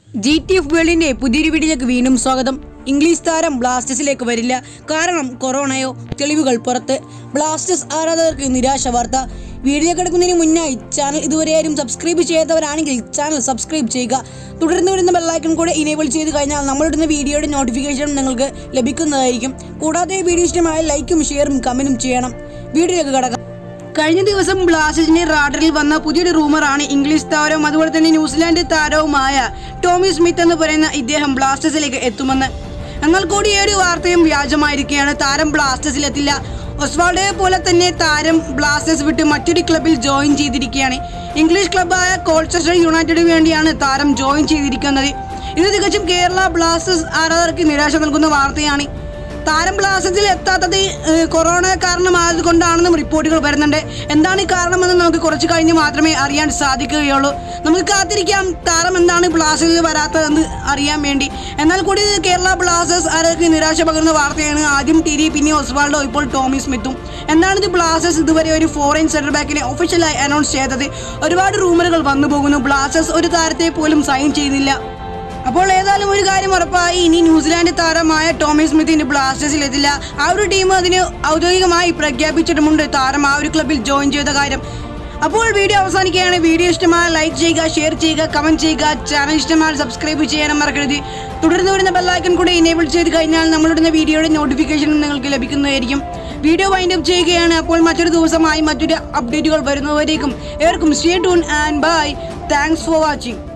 G T F വേൾഡിന്റെ പുതിയൊരു വീഡിയോയിലേക്ക് വീണ്ടും സ്വാഗതം ഇംഗ്ലീഷ് താരം ബ്ലാസ്റ്റേഴ്സിലേക്ക് വരില്ല കാരണം കൊറോണയോ തെളിവുകൾ പുറത്ത് ബ്ലാസ്റ്റേഴ്സ് ആരാധകർക്ക് നിരാശ വാർത്ത വീഡിയോ കിടക്കുന്നതിന് മുന്നായി ചാനൽ ഇതുവരെ ആരും സബ്സ്ക്രൈബ് ചെയ്യാത്തവരാണെങ്കിൽ ചാനൽ സബ്സ്ക്രൈബ് ചെയ്യുക തുടർന്ന് വരുന്ന ബെല്ലൈക്കൺ കൂടെ ഇനേബിൾ ചെയ്ത് കഴിഞ്ഞാൽ നമ്മളിടുന്ന വീഡിയോയുടെ നോട്ടിഫിക്കേഷൻ നിങ്ങൾക്ക് ലഭിക്കുന്നതായിരിക്കും കൂടാതെ വീഡിയോ ഇഷ്ടമായ ലൈക്കും ഷെയറും കമന്റും ചെയ്യണം വീഡിയോയിലേക്ക് കടക്കാം കഴിഞ്ഞ ദിവസം ബ്ലാസ്റ്റേഴ്സിന്റെ റാഡറിൽ വന്ന പുതിയൊരു റൂമറാണ് ഇംഗ്ലീഷ് താരവും അതുപോലെ തന്നെ ന്യൂസിലാൻഡ് താരവുമായ ടോമി സ്മിത്ത് എന്ന് പറയുന്ന ഇദ്ദേഹം ബ്ലാസ്റ്റേഴ്സിലേക്ക് എത്തുമെന്ന് എന്നാൽ കൂടി ഈ ഒരു വാർത്തയും വ്യാജമായിരിക്കുകയാണ് താരം ബ്ലാസ്റ്റേഴ്സിലെത്തില്ല ഒസ്വാൾഡയെ പോലെ തന്നെ താരം ബ്ലാസ്റ്റേഴ്സ് വിട്ട് മറ്റൊരു ക്ലബിൽ ജോയിൻ ചെയ്തിരിക്കുകയാണ് ഇംഗ്ലീഷ് ക്ലബായ കോൾച്ചസ്റ്റർ യുണൈറ്റഡിന് വേണ്ടിയാണ് താരം ജോയിൻ ചെയ്തിരിക്കുന്നത് ഇത് തികച്ചും കേരള ബ്ലാസ്റ്റേഴ്സ് ആരാധകർക്ക് നിരാശ നൽകുന്ന വാർത്തയാണ് താരം ബ്ലാസ്റ്റേഴ്സിൽ എത്താത്തത് ഏഹ്, കൊറോണ കാരണമായത് കൊണ്ടാണെന്നും റിപ്പോർട്ടുകൾ വരുന്നുണ്ട് എന്താണ് ഈ കാരണമെന്ന് നമുക്ക് കുറച്ച് കഴിഞ്ഞ് മാത്രമേ അറിയാൻ സാധിക്കുകയുള്ളൂ നമുക്ക് കാത്തിരിക്കാം താരം എന്താണ് ബ്ലാസ്റ്റേഴ്സിൽ വരാത്തതെന്ന് അറിയാൻ വേണ്ടി എന്നാൽ കൂടി ഇത് കേരള ബ്ലാസ്റ്റേഴ്സ് ആരൊക്കെ നിരാശ പകരുന്ന വാർത്തയാണ് ആദ്യം ടിരി പിന്നെ ഒസ്വാൾഡോ ഇപ്പോൾ ടോമി സ്മിത്തും എന്താണ് ഇത് ബ്ലാസ്റ്റേഴ്സ് ഇതുവരെ ഒരു ഫോറിൻ സെന്റർ ബാക്കിനെ ഒഫീഷ്യലായി അനൗൺസ് ചെയ്തത് ഒരുപാട് റൂമറുകൾ വന്നു പോകുന്നു ബ്ലാസ്റ്റേഴ്സ് ഒരു താരത്തെ പോലും സൈൻ ചെയ്യുന്നില്ല അപ്പോൾ ഏതായാലും ഒരു കാര്യം ഉറപ്പായി ഇനി ന്യൂസിലാൻഡ് താരമായ ടോമി സ്മിത്തിന് ബ്ലാസ്റ്റേഴ്സിൽ എത്തില്ല ആ ഒരു ടീം അതിന് ഔദ്യോഗികമായി പ്രഖ്യാപിച്ചിട്ടുമുണ്ട് താരം ആ ഒരു ക്ലബിൽ ജോയിൻ ചെയ്ത കാര്യം അപ്പോൾ വീഡിയോ അവസാനിക്കുകയാണ് വീഡിയോ ഇഷ്ടമായ ലൈക്ക് ചെയ്യുക ഷെയർ ചെയ്യുക കമന്റ് ചെയ്യുക ചാനൽ ഇഷ്ടമായ സബ്സ്ക്രൈബ് ചെയ്യാനും മറക്കരുത് തുടർന്ന് വരുന്ന ബെല്ലൈക്കൺ കൂടെ ഇനേബിൾ ചെയ്ത് കഴിഞ്ഞാൽ നമ്മളിടുന്ന വീഡിയോയുടെ നോട്ടിഫിക്കേഷൻ നിങ്ങൾക്ക് ലഭിക്കുന്നതായിരിക്കും വീഡിയോ വൈൻഡ് അപ്പ് ചെയ്യുകയാണ് അപ്പോൾ മറ്റൊരു ദിവസമായി മറ്റൊരു അപ്ഡേറ്റുകൾ വരുന്നവരേക്കും ഏവർക്കും stay tune and bye thanks for watching